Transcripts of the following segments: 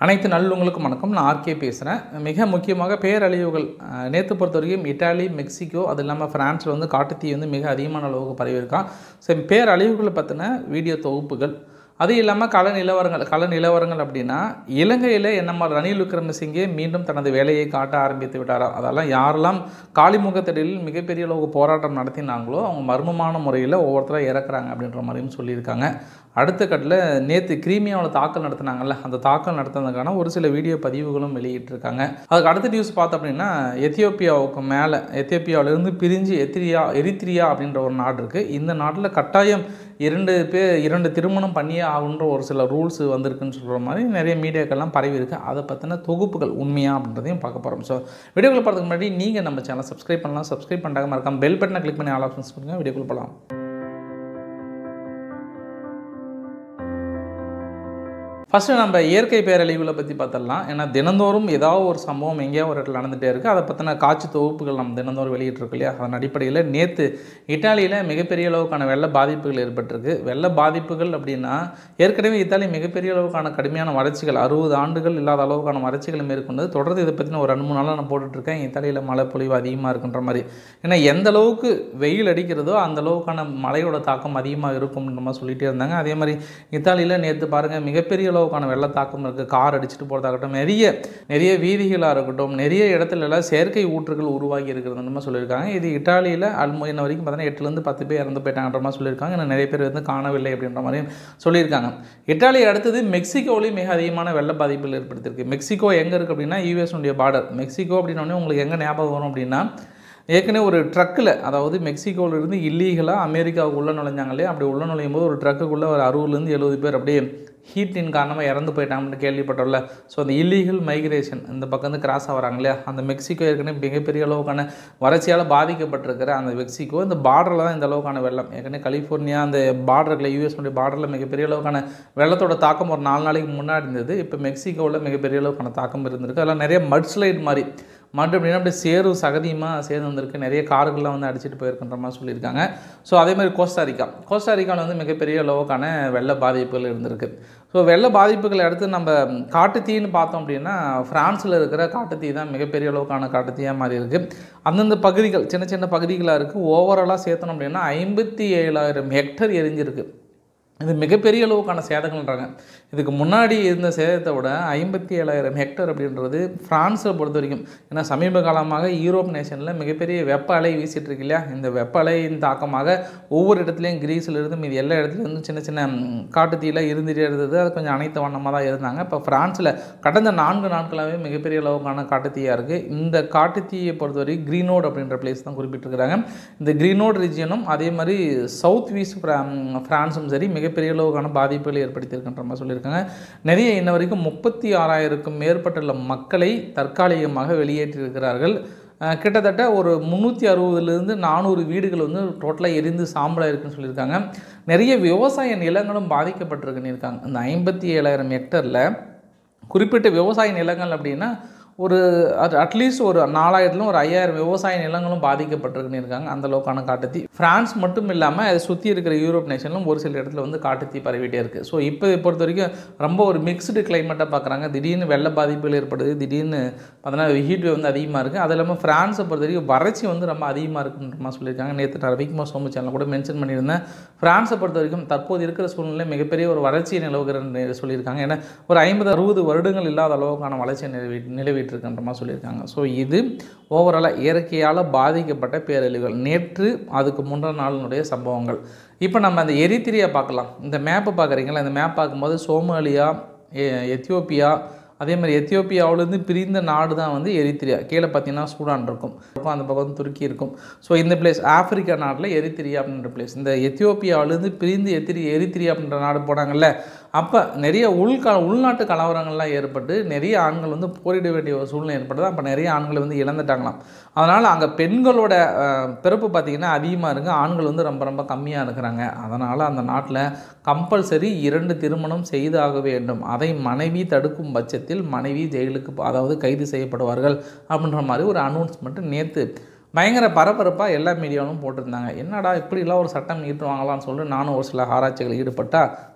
அனைத்து நல்லுங்களுக்கும் வணக்கம் நான் ஆர்கே பேசுகிறேன் மிக முக்கியமாக பேரழிவுகள் நேற்று பொறுத்த வரைக்கும் இட்டாலி மெக்சிகோ அது இல்லாமல் ஃப்ரான்ஸில் வந்து காட்டுத்தீ வந்து மிக அதிகமான அளவுக்கு பரவி இருக்கான் சரி பேரழிவுகளை பற்றின வீடியோ தொகுப்புகள் அது இல்லாமல் கள நிலவரங்கள் கள நிலவரங்கள் அப்படின்னா இலங்கையில் என்ன மாதிரி ரணில் விக்ரமசிங்கே மீண்டும் தனது வேலையை காட்ட ஆரம்பித்து விட்டாரா அதெல்லாம் யாரெல்லாம் காளிமுகத்தடியில் மிகப்பெரிய அளவுக்கு போராட்டம் நடத்தினாங்களோ அவங்க மர்மமான முறையில் ஒவ்வொருத்தராக இறக்குறாங்க அப்படின்ற மாதிரியும் சொல்லியிருக்காங்க அடுத்த கட்டில் நேற்று கிரீமியாவில் தாக்கல் நடத்தினாங்கல்ல அந்த தாக்கல் நடத்தினதுக்கான ஒரு சில வீடியோ பதிவுகளும் வெளியிட்டிருக்காங்க அதுக்கு அடுத்த நியூஸ் பார்த்தோம் அப்படின்னா எத்தியோப்பியாவுக்கு மேலே எத்தியோப்பியாவிலேருந்து பிரிஞ்சு எத்திரியா எரித்திரியா அப்படின்ற ஒரு நாடு இருக்குது இந்த நாட்டில் கட்டாயம் இரண்டு பேர் இரண்டு திருமணம் பண்ணியே ஆகுன்ற ஒரு சில ரூல்ஸ் வந்திருக்குன்னு சொல்கிற மாதிரி நிறைய மீடியாக்கள்லாம் பரவி இருக்கு அதை பற்றின தொகுப்புகள் உண்மையா அப்படின்றதையும் பார்க்க போகிறோம் ஸோ வீடியோக்குள்ள போகிறதுக்கு முன்னாடி நீங்கள் நம்ம சேனல் சப்ஸ்கிரைப் பண்ணலாம் சப்ஸ்கிரைப் பண்ணாங்க மறக்காம பெல் பட்டனை கிளிக் பண்ணி ஆல் ஆப்ஷன்ஸ் பண்ணுங்கள் வீடியோக்குள்ள போகலாம் ஃபஸ்ட்டு நம்ம இயற்கை பேரழிவுகளை பற்றி பார்த்துடலாம் ஏன்னா தினந்தோறும் ஏதாவது ஒரு சம்பவம் எங்கேயோ ஒரு இடத்துல நடந்துகிட்டே இருக்குது அதை பற்றின காட்சி தொகுப்புகள் நம்ம தினந்தோறும் வெளியிட்டிருக்கு இல்லையா அதன் அடிப்படையில் நேற்று இட்டாலியில் மிகப்பெரிய அளவுக்கான வெள்ள பாதிப்புகள் ஏற்பட்டிருக்கு வெள்ள பாதிப்புகள் அப்படின்னா ஏற்கனவே இத்தாலி மிகப்பெரிய அளவுக்கான கடுமையான வறட்சிகள் அறுபது ஆண்டுகள் இல்லாத அளவுக்கான வறட்சிகளை மேற்கொண்டு தொடர்ந்து இதை பற்றின ஒரு ரெண்டு மூணு நாளாக நான் போட்டுட்ருக்கேன் இத்தாலியில் மழை பொழிவு அதிகமாக இருக்குன்ற மாதிரி ஏன்னா எந்த அளவுக்கு வெயில் அடிக்கிறதோ அந்த அளவுக்கான மழையோட தாக்கம் அதிகமாக இருக்கும்ன்ற மாதிரி சொல்லிகிட்டே இருந்தாங்க அதே மாதிரி இத்தாலியில் நேற்று பாருங்கள் மிகப்பெரிய அளவுக்கான வெள்ளத்தாக்கம் இருக்குது கார் அடிச்சுட்டு போகிறதாகட்டும் நிறைய நிறைய வீதிகளாக இருக்கட்டும் நிறைய இடத்துல எல்லாம் செயற்கை ஊற்றுகள் உருவாகி இருக்கிறது மாதிரி சொல்லியிருக்காங்க இது இட்டாலியில் அல்மோ இன்ன வரைக்கும் பார்த்தீங்கன்னா எட்டுலேருந்து பத்து பேர் இறந்து போயிட்டாங்கன்ற மாதிரி சொல்லியிருக்காங்க இன்னும் நிறைய பேர் வந்து காணவில்லை அப்படின்ற மாதிரியும் சொல்லியிருக்காங்க இட்டாலி அடுத்தது மெக்சிகோவிலையும் மிக அதிகமான வெள்ள பாதிப்புகள் ஏற்படுத்தியிருக்கு மெக்சிகோ எங்கே இருக்குது அப்படின்னா யூஎஸ்னுடைய பார்டர் மெக்சிகோ அப்படின்னோடனே உங்களுக்கு எங்கே ஞாபகம் வரும் அப்படின்னா ஏற்கனவே ஒரு ட்ரக்கில் அதாவது மெக்சிகோவிலிருந்து இல்லீகலாக அமெரிக்காவுக்கு உள்ளே நுழைஞ்சாங்க இல்லையா அப்படி உள்ளே நுழையும் போது ஒரு ட்ரக்குக்குள்ளே ஒரு அறுபதுலேருந்து எழுபது பேர் அப்படியே ஹீட்டின் காரணமாக இறந்து போயிட்டாங்கன்னு கேள்விப்பட்டோம்ல ஸோ அந்த இல்லீகல் மைக்ரேஷன் இந்த பக்கம் வந்து கிராஸ் ஆகிறாங்க இல்லையா அந்த மெக்சிகோ ஏற்கனவே மிகப்பெரிய அளவுக்கான வறட்சியால் பாதிக்கப்பட்டிருக்கிற அந்த மெக்சிகோ இந்த பார்டரில் தான் இந்த அளவுக்கான வெள்ளம் ஏற்கனவே கலிஃபோர்னியா அந்த பார்டரில் யூஎஸ்னுடைய பார்டரில் மிகப்பெரிய அளவுக்கான வெள்ளத்தோட தாக்கம் ஒரு நாலு நாளைக்கு முன்னாடி இருந்தது இப்போ மெக்சிகோவில் மிகப்பெரிய அளவுக்கான தாக்கம் இருந்திருக்கு அதெல்லாம் நிறைய மட்ஸ்லைட் மாதிரி மட் அப்படின்னா அப்படியே சேரும் சகதியமாக சேர்ந்து வந்திருக்கு நிறைய கார்கள்லாம் வந்து அடிச்சுட்டு போயிருக்குன்ற மாதிரி சொல்லியிருக்காங்க ஸோ அதே மாதிரி கோஸ்டாரிக்கா கோஸ்டாரிக்காவில் வந்து மிகப்பெரிய அளவுக்கான வெள்ள பாதிப்புகள் இருந்திருக்கு ஸோ வெள்ள பாதிப்புகளை அடுத்து நம்ம காட்டுத்தீன்னு பார்த்தோம் அப்படின்னா ஃப்ரான்ஸில் இருக்கிற காட்டுத்தீ தான் மிகப்பெரிய அளவுக்கான காட்டுத்தீயாக மாதிரி இருக்குது அந்தந்த பகுதிகள் சின்ன சின்ன பகுதிகளாக இருக்குது ஓவராலாக சேர்த்தணும் அப்படின்னா ஐம்பத்தி ஏழாயிரம் ஹெக்டர் எரிஞ்சிருக்கு இது மிகப்பெரிய அளவுக்கான சேதங்கள்ன்றாங்க இதுக்கு முன்னாடி இருந்த சேதத்தை விட ஐம்பத்தி ஏழாயிரம் ஹெக்டர் அப்படின்றது ஃப்ரான்ஸை பொறுத்த வரைக்கும் ஏன்னா சமீப காலமாக யூரோப் நேஷனில் மிகப்பெரிய வெப்ப அலை வீசிட்டு இருக்கு இல்லையா இந்த வெப்ப அலையின் தாக்கமாக ஒவ்வொரு இடத்துலையும் கிரீஸில் இருந்து மீது எல்லா இடத்துலையும் வந்து சின்ன சின்ன காட்டுத்தீயில் இருந்துகிட்டே இருந்தது அது கொஞ்சம் அனைத்து வண்ணமாக தான் இருந்தாங்க இப்போ ஃப்ரான்ஸில் கடந்த நான்கு நாட்களாகவே மிகப்பெரிய அளவுக்கான காட்டுத்தீயாக இருக்குது இந்த காட்டுத்தீயை பொறுத்தவரைக்கும் க்ரீனோட் அப்படின்ற பிளேஸ் தான் குறிப்பிட்டிருக்கிறாங்க இந்த க்ரீனோட் ரீஜியனும் அதே மாதிரி சவுத் வீஸ்ட் ஃப்ரான்ஸும் சரி மிகப்பெரிய அளவுக்கான பாதிப்புகளை ஏற்படுத்தியிருக்கின்ற மாதிரி சொல்லியிருக்காங்க நிறைய இன்ன வரைக்கும் முப்பத்தி ஆறாயிரக்கும் மேற்பட்டுள்ள மக்களை தற்காலிகமாக வெளியேற்றியிருக்கிறார்கள் கிட்டத்தட்ட ஒரு முந்நூற்றி அறுபதுலேருந்து நானூறு வீடுகள் வந்து டோட்டலாக எரிந்து சாம்பலாக இருக்குன்னு சொல்லியிருக்காங்க நிறைய விவசாய நிலங்களும் பாதிக்கப்பட்டிருக்குன்னு இருக்காங்க இந்த ஐம்பத்தி ஏழாயிரம் ஹெக்டரில் குறிப்பிட்ட விவசாய நிலங்கள் அப்படின்னா ஒரு அது அட்லீஸ்ட் ஒரு நாலாயிரத்துலும் ஒரு ஐயாயிரம் விவசாய நிலங்களும் பாதிக்கப்பட்டிருக்குன்னு இருக்காங்க அந்த அளவுக்கான காட்டுத்தீ ஃப்ரான்ஸ் மட்டும் இல்லாமல் அதை சுற்றி இருக்கிற யூரோப் நேஷன்லும் ஒரு சில இடத்துல வந்து காட்டுத்தீ பரவிட்டே இருக்குது ஸோ இப்போ பொறுத்த வரைக்கும் ரொம்ப ஒரு மிக்ஸ்டு கிளைமேட்டாக பார்க்குறாங்க திடீர்னு வெள்ள பாதிப்புகள் ஏற்படுது திடீர்னு பார்த்தீங்கன்னா ஹீட் வேவ் வந்து அதிகமாக இருக்குது அது இல்லாமல் ஃப்ரான்ஸை பொறுத்த வரைக்கும் வறட்சி வந்து ரொம்ப அதிகமாக இருக்குன்ற மாதிரி சொல்லியிருக்காங்க நேற்று நான் ரவிக்குமார் சோமு சேனல் கூட மென்ஷன் பண்ணியிருந்தேன் ஃப்ரான்ஸை பொறுத்த வரைக்கும் தற்போது இருக்கிற சூழ்நிலை மிகப்பெரிய ஒரு வறட்சி நிலவுகிறன்னு சொல்லியிருக்காங்க ஏன்னா ஒரு ஐம்பது அறுபது வருடங்கள் இல்லாத அளவுக்கான வளர்ச்சி நிலவி நிலவி இருக்கின்ற மாதிரி சொல்லியிருக்காங்க ஸோ இது ஓவராலாக இயற்கையால் பாதிக்கப்பட்ட பேரழிவுகள் நேற்று அதுக்கு முந்தின நாளினுடைய சம்பவங்கள் இப்போ நம்ம அந்த எரித்திரியை பார்க்கலாம் இந்த மேப்பை பார்க்குறீங்களா இந்த மேப் பார்க்கும்போது சோமாலியா எத்தியோப்பியா அதே மாதிரி எத்தியோப்பியாவிலேருந்து பிரிந்த நாடு தான் வந்து எரித்திரியா கீழே பார்த்தீங்கன்னா சூடான் இருக்கும் அந்த பக்கம் வந்து துருக்கி இருக்கும் ஸோ இந்த பிளேஸ் ஆப்பிரிக்கா நாட்டில் எரித்திரியா அப்படின்ற பிளேஸ் இந்த எத்தியோப்பியாவிலேருந்து பிரிந்து எத்திரி எரித்திரியா அப்படின்ற நாடு போனாங்கல்ல அப்போ நிறைய உள்க உள்நாட்டு கலவரங்கள்லாம் ஏற்பட்டு நிறைய ஆண்கள் வந்து போரிட வேண்டிய ஒரு சூழ்நிலை ஏற்படுது அப்போ நிறைய ஆண்கள் வந்து இழந்துட்டாங்களாம் அதனால் அங்கே பெண்களோட பிறப்பு பார்த்திங்கன்னா அதிகமாக இருக்குது ஆண்கள் வந்து ரொம்ப ரொம்ப கம்மியாக இருக்கிறாங்க அதனால் அந்த நாட்டில் கம்பல்சரி இரண்டு திருமணம் செய்தாக வேண்டும் அதை மனைவி தடுக்கும் பட்சத்தில் மனைவி ஜெயிலுக்கு அதாவது கைது செய்யப்படுவார்கள் அப்படின்ற மாதிரி ஒரு அனௌன்ஸ்மெண்ட்டு நேற்று பயங்கர பரபரப்பாக எல்லா மீடியாவும் போட்டிருந்தாங்க என்னடா இப்படிலாம் ஒரு சட்டம் ஈட்டுவாங்களான்னு சொல்லிட்டு நானும் ஒரு சில ஆராய்ச்சிகள் ஈடுபட்டால்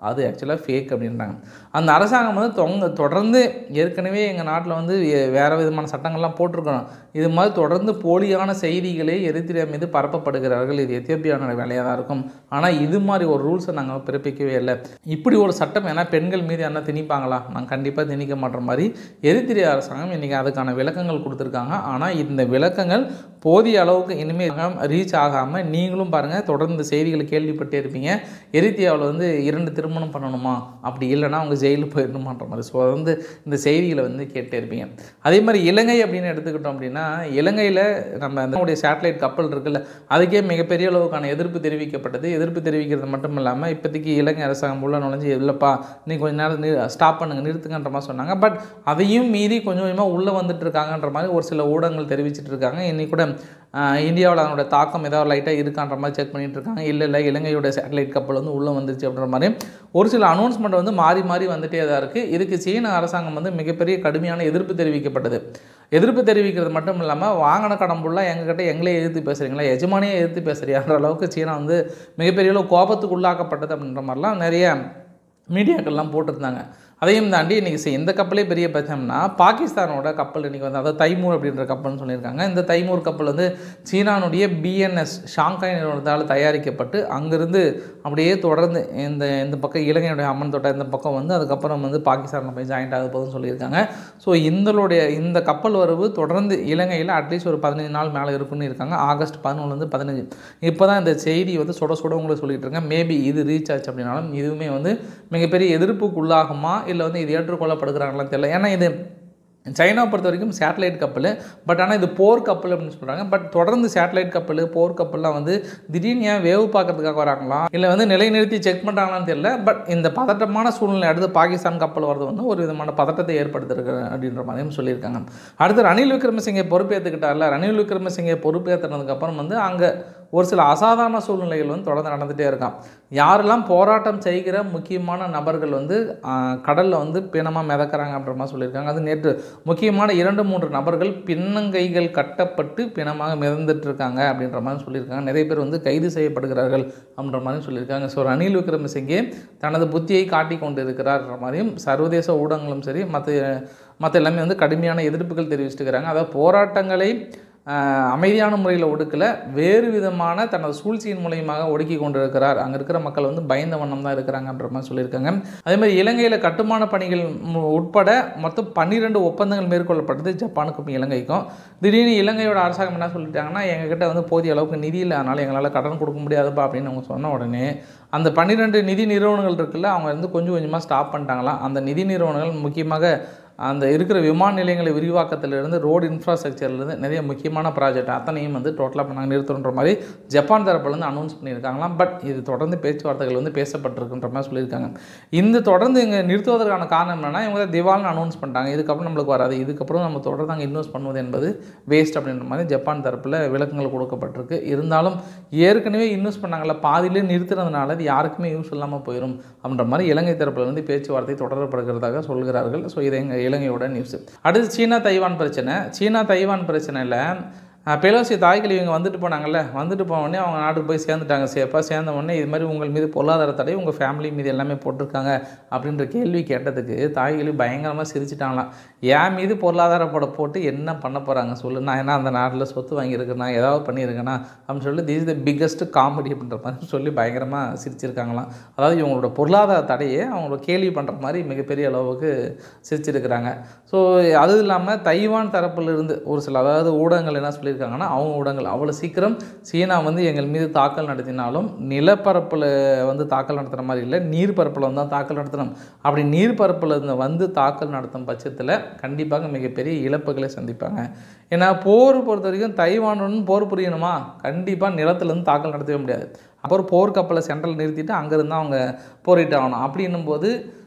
அது ஆக்சுவலாக ஃபேக் அப்படின்றாங்க அந்த அரசாங்கம் வந்து தொங்க தொடர்ந்து ஏற்கனவே எங்கள் நாட்டில் வந்து எ- வேறு விதமான சட்டங்கள்லாம் போட்டிருக்கணும் இது மாதிரி தொடர்ந்து போலியான செய்திகளே எரித்திரியா மீது பரப்பப்படுகிறார்கள் இது எத்தியோப்பியாவோட வேலையாக தான் இருக்கும் ஆனால் இது மாதிரி ஒரு ரூல்ஸை நாங்கள் பிறப்பிக்கவே இல்லை இப்படி ஒரு சட்டம் ஏன்னா பெண்கள் மீது என்ன திணிப்பாங்களா நாங்கள் கண்டிப்பாக திணிக்க மாட்டோம் மாதிரி எரித்திரிய அரசாங்கம் இன்றைக்கி அதுக்கான விளக்கங்கள் கொடுத்துருக்காங்க ஆனால் இந்த விளக்கங்கள் போதிய அளவுக்கு இனிமேல் ரீச் ஆகாமல் நீங்களும் பாருங்கள் தொடர்ந்து செய்திகளை கேள்விப்பட்டே இருப்பீங்க எரித்தியாவில் வந்து இரண்டு திருமணம் பண்ணணுமா அப்படி இல்லைன்னா அவங்க ஜெயிலுக்கு போயிடணுமான்ற மாதிரி ஸோ வந்து இந்த செய்திகளை வந்து கேட்டே இருப்பீங்க அதே மாதிரி இலங்கை அப்படின்னு எடுத்துக்கிட்டோம் அப்படின்னா இலங்கையில் நம்ம நம்முடைய சேட்டலைட் கப்பல் இருக்குல்ல அதுக்கே மிகப்பெரிய அளவுக்கான எதிர்ப்பு தெரிவிக்கப்பட்டது எதிர்ப்பு தெரிவிக்கிறது மட்டும் இல்லாமல் இப்போதைக்கு இலங்கை அரசாங்கம் உள்ள நுழைஞ்சு இல்லைப்பா நீ கொஞ்ச நேரம் நிறு ஸ்டாப் பண்ணுங்க நிறுத்துங்கன்ற மாதிரி சொன்னாங்க பட் அதையும் மீறி கொஞ்சம் கொஞ்சமாக உள்ளே வந்துட்டு இருக்காங்கன்ற மாதிரி ஒரு சில ஊடகங்கள் தெரிவிச்சிட்டு இருக்காங்க இன்னைக்கு கூட இந்தியாவில் அதனோட தாக்கம் ஏதாவது லைட்டாக இருக்கான்ற மாதிரி செக் பண்ணிட்டு இருக்காங்க இல்லை இல்லை இலங்கையோட சேட்டலைட் கப்பல் வந்து உள்ளே வந்துருச்சு அப்படின்ற மாதிரி ஒரு சில அனௌன்ஸ்மெண்ட் வந்து மாறி மாறி வந்துட்டே தான் இருக்குது இதுக்கு சீன அரசாங்கம் வந்து மிகப்பெரிய கடுமையான எதிர்ப்பு தெரிவிக்கப்பட்டது எதிர்ப்பு தெரிவிக்கிறது மட்டும் இல்லாமல் வாங்கின கடன் ஃபுல்லாக எங்ககிட்ட எங்களே எதிர்த்து பேசுகிறீங்களா எஜமானியே எதிர்த்து பேசுறியான்ற அளவுக்கு சீனா வந்து மிகப்பெரிய அளவு கோபத்துக்கு உள்ளாக்கப்பட்டது அப்படின்ற மாதிரிலாம் நிறைய மீடியாக்கள்லாம் போட்டிருந்தாங்க அதையும் தாண்டி இன்றைக்கி இந்த கப்பலே பெரிய பிரச்சனைனா பாகிஸ்தானோட கப்பல் இன்றைக்கி வந்து அதாவது தைமூர் அப்படின்ற கப்பல்னு சொல்லியிருக்காங்க இந்த தைமூர் கப்பல் வந்து சீனானுடைய பிஎன்எஸ் ஷாங்காய் நிறுவனத்தால் தயாரிக்கப்பட்டு அங்கேருந்து அப்படியே தொடர்ந்து இந்த இந்த பக்கம் இலங்கையுடைய அம்மன் தோட்டம் இந்த பக்கம் வந்து அதுக்கப்புறம் வந்து பாகிஸ்தானில் போய் ஜாயிண்ட் ஆக போகுதுன்னு சொல்லியிருக்காங்க ஸோ இந்தளுடைய இந்த கப்பல் வரவு தொடர்ந்து இலங்கையில் அட்லீஸ்ட் ஒரு பதினஞ்சு நாள் மேலே இருக்குன்னு இருக்காங்க ஆகஸ்ட் பதினொன்றுலேருந்து பதினஞ்சு இப்போ தான் இந்த செய்தி வந்து சுட சுட உங்களுக்கு சொல்லிட்டு இருக்கேன் மேபி இது ரீச் ஆச்சு அப்படின்னாலும் இதுவுமே வந்து மிகப்பெரிய எதிர்ப்புக்குள்ளாகுமா இல்லை வந்து இது ஏற்றுக்கொள்ளப்படுகிறாங்களான்னு தெரியல ஏன்னா இது சைனா பொறுத்த வரைக்கும் சேட்டலைட் கப்பல் பட் ஆனால் இது போர் கப்பல் அப்படின்னு சொல்கிறாங்க பட் தொடர்ந்து சேட்டலைட் கப்பல் போர் கப்பல்லாம் வந்து திடீர்னு ஏன் வேவு பார்க்கறதுக்காக வராங்களா இல்லை வந்து நிலைநிறுத்தி செக் பண்ணுறாங்களான்னு தெரியல பட் இந்த பதட்டமான சூழ்நிலை அடுத்து பாகிஸ்தான் கப்பல் வரது வந்து ஒரு விதமான பதட்டத்தை ஏற்படுத்திருக்கு அப்படின்ற மாதிரியும் சொல்லியிருக்காங்க அடுத்து ரணில் விக்ரமசிங்கே பொறுப்பேற்றுக்கிட்டார்ல ரணில் விக்ரமசிங்கே பொறுப்பேற்றினதுக்கப்புறம் வந்து அங்கே ஒரு சில அசாதாரண சூழ்நிலைகள் வந்து தொடர்ந்து நடந்துகிட்டே இருக்கான் யாரெல்லாம் போராட்டம் செய்கிற முக்கியமான நபர்கள் வந்து கடலில் வந்து பிணமாக மிதக்கிறாங்க அப்படின்ற மாதிரி சொல்லியிருக்காங்க அது நேற்று முக்கியமான இரண்டு மூன்று நபர்கள் பின்னங்கைகள் கட்டப்பட்டு பிணமாக மிதந்துட்டு இருக்காங்க அப்படின்ற மாதிரி சொல்லியிருக்காங்க நிறைய பேர் வந்து கைது செய்யப்படுகிறார்கள் அப்படின்ற மாதிரி சொல்லியிருக்காங்க ஸோ ரணில் விக்ரமசிங்கே தனது புத்தியை காட்டி கொண்டு இருக்கிறார்ன்ற மாதிரியும் சர்வதேச ஊடகங்களும் சரி மற்ற மற்ற எல்லாமே வந்து கடுமையான எதிர்ப்புகள் தெரிவிச்சுட்டு இருக்கிறாங்க அதாவது போராட்டங்களை ஆஹ், அமைதியான முறையில் ஒடுக்கல வேறு விதமான தனது சூழ்ச்சியின் மூலியமாக ஒடுக்கி கொண்டிருக்கிறார் அங்கே இருக்கிற மக்கள் வந்து பயந்த வண்ணம் தான் இருக்கிறாங்க அப்படின்ற மாதிரி சொல்லியிருக்காங்க அதே மாதிரி இலங்கையில் கட்டுமான பணிகள் மு- உட்பட மொத்தம் பன்னிரெண்டு ஒப்பந்தங்கள் மேற்கொள்ளப்பட்டது ஜப்பானுக்கும் இலங்கைக்கும் திடீர்னு இலங்கையோட அரசாங்கம் என்ன சொல்லிட்டாங்கன்னா எங்ககிட்ட வந்து போதிய அளவுக்கு நிதி இல்லை அதனால் எங்களால் கடன் கொடுக்க முடியாதுப்பா அப்படின்னு அவங்க சொன்ன உடனே அந்த பன்னிரெண்டு நிதி நிறுவனங்கள் இருக்குல்ல அவங்க வந்து கொஞ்சம் கொஞ்சமாக ஸ்டாப் பண்ணிட்டாங்களாம் அந்த நிதி நிறுவனங்கள் முக்கியமாக அந்த இருக்கிற விமான நிலையங்களை விரிவாக்கத்திலிருந்து ரோடு இன்ஃப்ராஸ்ட்ரக்சர்லேருந்து நிறைய முக்கியமான ப்ராஜெக்ட் அத்தனையும் வந்து டோட்டலாக இப்போ நாங்கள் நிறுத்துன்ற மாதிரி ஜப்பான் தரப்புலேருந்து அனௌன்ஸ் பண்ணியிருக்காங்களாம் பட் இது தொடர்ந்து பேச்சுவார்த்தைகள் வந்து பேசப்பட்டிருக்குன்ற மாதிரி சொல்லியிருக்காங்க இந்த தொடர்ந்து இங்கே நிறுத்துவதற்கான காரணம் என்னன்னா இவங்க தான் திவால்னு அனௌன்ஸ் பண்ணிட்டாங்க இதுக்கப்புறம் நம்மளுக்கு வராது இதுக்கப்புறம் நம்ம தொடர்ந்து அங்கே இன்வெஸ்ட் பண்ணுவது என்பது வேஸ்ட் அப்படின்ற மாதிரி ஜப்பான் தரப்பில் விளக்கங்கள் கொடுக்கப்பட்டிருக்கு இருந்தாலும் ஏற்கனவே இன்வெஸ்ட் பண்ணாங்கல்ல பாதியிலே நிறுத்துறதுனால அது யாருக்குமே யூஸ் இல்லாமல் போயிடும் அப்படின்ற மாதிரி இலங்கை தரப்புல இருந்து பேச்சுவார்த்தை தொடரப்படுகிறதாக சொல்கிறார்கள் ஸோ இது எங்கள் இலங்கையோட நியூஸ் அடுத்து சீனா தைவான் பிரச்சனை சீனா தைவான் பிரச்சனையில் பெலோசி தாய்கள் இவங்க வந்துட்டு போனாங்கல்ல வந்துட்டு போன உடனே அவங்க நாட்டுக்கு போய் சேர்ந்துட்டாங்க சேஃபாக சேர்ந்த உடனே இது மாதிரி உங்கள் மீது பொருளாதார தடை உங்கள் ஃபேமிலி மீது எல்லாமே போட்டிருக்காங்க அப்படின்ற கேள்வி கேட்டதுக்கு தாய்களி பயங்கரமாக சிரிச்சிட்டாங்களாம் என் மீது பொருளாதார போட போட்டு என்ன பண்ண போகிறாங்க சொல்லு நான் என்ன அந்த நாட்டில் சொத்து வாங்கியிருக்கேனா ஏதாவது பண்ணியிருக்கேனா அப்படின்னு சொல்லி this is the biggest comedy அப்படின்ற மாதிரி சொல்லி பயங்கரமாக சிரிச்சிருக்காங்களாம் அதாவது இவங்களோட பொருளாதார தடையை அவங்களோட கேள்வி பண்ணுற மாதிரி மிகப்பெரிய அளவுக்கு சிரிச்சிருக்கிறாங்க ஸோ அது இல்லாமல் தைவான் தரப்பிலிருந்து ஒரு சில அதாவது ஊடகங்கள் என்ன சொல்லியிருக்காங்கன்னா அவங்க ஊடகங்கள் அவ்வளோ சீக்கிரம் சீனா வந்து எங்கள் மீது தாக்கல் நடத்தினாலும் நிலப்பரப்பில் வந்து தாக்கல் நடத்துகிற மாதிரி இல்லை நீர்ப்பரப்பில் வந்து தான் தாக்கல் நடத்தணும் அப்படி நீர்ப்பரப்பில் இருந்து வந்து தாக்கல் நடத்தும் பட்சத்தில் கண்டிப்பாக மிகப்பெரிய இழப்புகளை சந்திப்பாங்க ஏன்னா போர் பொறுத்த வரைக்கும் தைவானுடன் போர் புரியணுமா கண்டிப்பாக நிலத்துலேருந்து தாக்கல் நடத்தவே முடியாது அப்புறம் போர் கப்பலை சென்ட்ரல் நிறுத்திட்டு அங்கேருந்து அவங்க போரிட்டு ஆகணும் அப்படின்னும் போது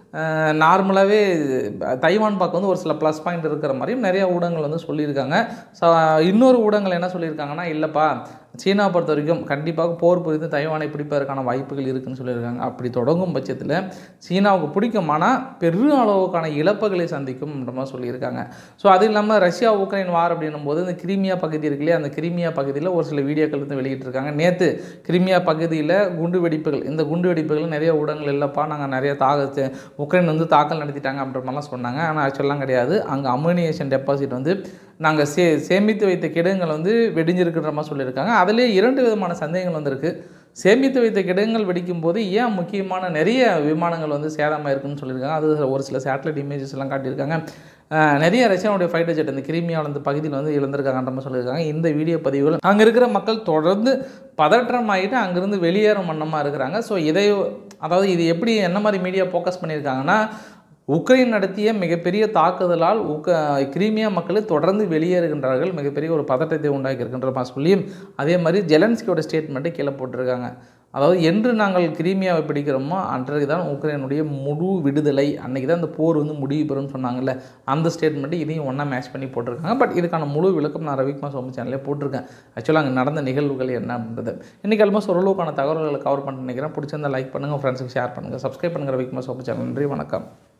நார்மலாகவே தைவான் பக்கம் வந்து ஒரு சில ப்ளஸ் பாயிண்ட் இருக்கிற மாதிரியும் நிறைய ஊடகங்கள் வந்து சொல்லியிருக்காங்க ஸோ இன்னொரு ஊடகங்கள் என்ன சொல்லியிருக்காங்கன்னா இல்லைப்பா சீனா பொறுத்த வரைக்கும் கண்டிப்பாக போர் புரிந்து தைவானை பிடிப்பதற்கான வாய்ப்புகள் இருக்குன்னு சொல்லியிருக்காங்க அப்படி தொடங்கும் பட்சத்தில் சீனாவுக்கு பிடிக்குமானா பெரு அளவுக்கான இழப்புகளை சந்திக்கும் அப்படின்ற மாதிரி சொல்லியிருக்காங்க ஸோ அது இல்லாமல் ரஷ்யா உக்ரைன் வார் அப்படின்னும் போது இந்த கிரிமியா பகுதி இருக்கு இல்லையா அந்த கிரிமியா பகுதியில் ஒரு சில வீடியோக்கள் வந்து வெளியிட்டிருக்காங்க நேற்று கிரிமியா பகுதியில் குண்டு வெடிப்புகள் இந்த குண்டு வெடிப்புகள் நிறைய ஊடகங்கள் இல்லைப்பா நாங்கள் நிறைய தாக உக்ரைன் வந்து தாக்கல் நடத்திட்டாங்க அப்படின்ற மாதிரிலாம் சொன்னாங்க ஆனால் ஆக்சுவலாம் கிடையாது அங்கே அமோனியேஷன் டெபாசிட் வந்து நாங்கள் சே சேமித்து வைத்த கிடங்குகள் வந்து வெடிஞ்சிருக்குன்ற மாதிரி சொல்லியிருக்காங்க அதிலே இரண்டு விதமான சந்தேகங்கள் வந்திருக்கு சேமித்து வைத்த கிடங்குகள் வெடிக்கும் போது ஏன் முக்கியமான நிறைய விமானங்கள் வந்து சேதமாக இருக்குன்னு சொல்லியிருக்காங்க அது ஒரு சில சேட்டலைட் இமேஜஸ் எல்லாம் காட்டியிருக்காங்க அஹ் நிறைய ரஷ்யாவுடைய ஃபைட்டர் ஜெட் இந்த கிரிமியாவில் இந்த பகுதியில் வந்து இழந்திருக்காங்கன்ற மாதிரி சொல்லியிருக்காங்க இந்த வீடியோ பதிவுகள் அங்கே இருக்கிற மக்கள் தொடர்ந்து பதற்றம் ஆகிட்டு அங்கேருந்து வெளியேறும் வண்ணமாக இருக்கிறாங்க ஸோ இதை அதாவது இது எப்படி என்ன மாதிரி மீடியா ஃபோக்கஸ் பண்ணியிருக்காங்கன்னா உக்ரைன் நடத்திய மிகப்பெரிய தாக்குதலால் உக்க கிரீமியா மக்கள் தொடர்ந்து வெளியேறுகின்றார்கள் மிகப்பெரிய ஒரு பதட்டத்தை உண்டாக்கி இருக்கின்ற மாதிரி சொல்லியும் அதே மாதிரி ஜெலன்ஸ்கியோட ஸ்டேட்மெண்ட்டை கீழே போட்டிருக்காங்க அதாவது என்று நாங்கள் கிரீமியாவை பிடிக்கிறோமோ அன்றைக்கு தான் உக்ரைனுடைய முழு விடுதலை அன்றைக்கி தான் இந்த போர் வந்து முடிவு பெறும்னு சொன்னாங்கல்ல அந்த ஸ்டேட்மெண்ட்டு இதையும் ஒன்றா மேட்ச் பண்ணி போட்டிருக்காங்க பட் இதுக்கான முழு விளக்கம் நான் ரவிக்குமார் சோமி சேனலே போட்டிருக்கேன் ஆக்சுவலாக அங்கே நடந்த நிகழ்வுகள் என்ன அப்படின்றது இன்றைக்கி ஆல்மோஸ்ட் ஓரளவுக்கான தகவல்களை கவர் பண்ண நினைக்கிறேன் பிடிச்சிருந்தா லைக் பண்ணுங்கள் ஃப்ரெண்ட்ஸுக்கு ஷேர் பண்ணுங்கள் சப்ஸ்கிரைப் பண்ணுங்கள் ரவிக்குமார் சோமி சேனல் நன்றி வணக்கம்